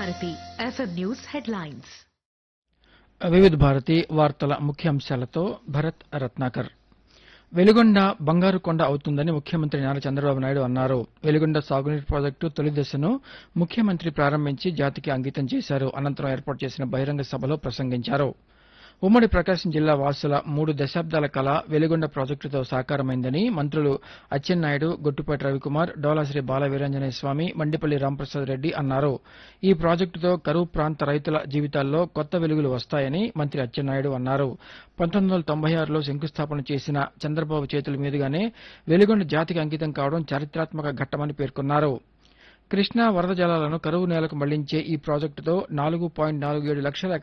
Bharati FM news headlines వివిధ భారతి వార్తల ముఖ్యాంశాలతో భరత్ రత్నాకర్ వెలుగొండ బంగారు కొండ అవుతుందని ముఖ్యమంత్రి నారా చంద్రబాబు నాయుడు అన్నారు వెలుగొండ సాగునీటి ప్రాజెక్టు తొలి దశను ముఖ్యమంత్రి ప్రారంభించి జాతికి అంకితం చేశారు అనంతరం ఏర్పాటు చేసిన బహిరంగ సభలో ప్రసంగించారు ఉమ్మడి ప్రకాశం జిల్లా వాసుల మూడు దశాబ్దాల కళ వెలుగొండ ప్రాజెక్టుతో సాకారమైందని మంత్రులు అచ్చెన్నాయుడు గొట్టుపాటి రవికుమార్ డోలాశ్రీ బాల వీరాంజనేయ స్వామి మండిపల్లి రాంప్రసాద్ రెడ్డి అన్నారు ఈ ప్రాజెక్టుతో కరువు ప్రాంత రైతుల జీవితాల్లో కొత్త వెలుగులు వస్తాయని మంత్రి అచ్చెన్నాయుడు అన్నారు పంతొమ్మిది వందల తొంభై ఆరులో శంకుస్థాపన చేసిన చంద్రబాబు చేతుల మీదుగానే వెలుగొండ జాతికి అంకితం కావడం చారిత్రాత్మక ఘట్టమని పేర్కొన్నారు కృష్ణా వరద జలాలను కరువు నేలకు మళ్లించే ఈ ప్రాజెక్టుతో నాలుగు పాయింట్ నాలుగు ఏడు లక్షల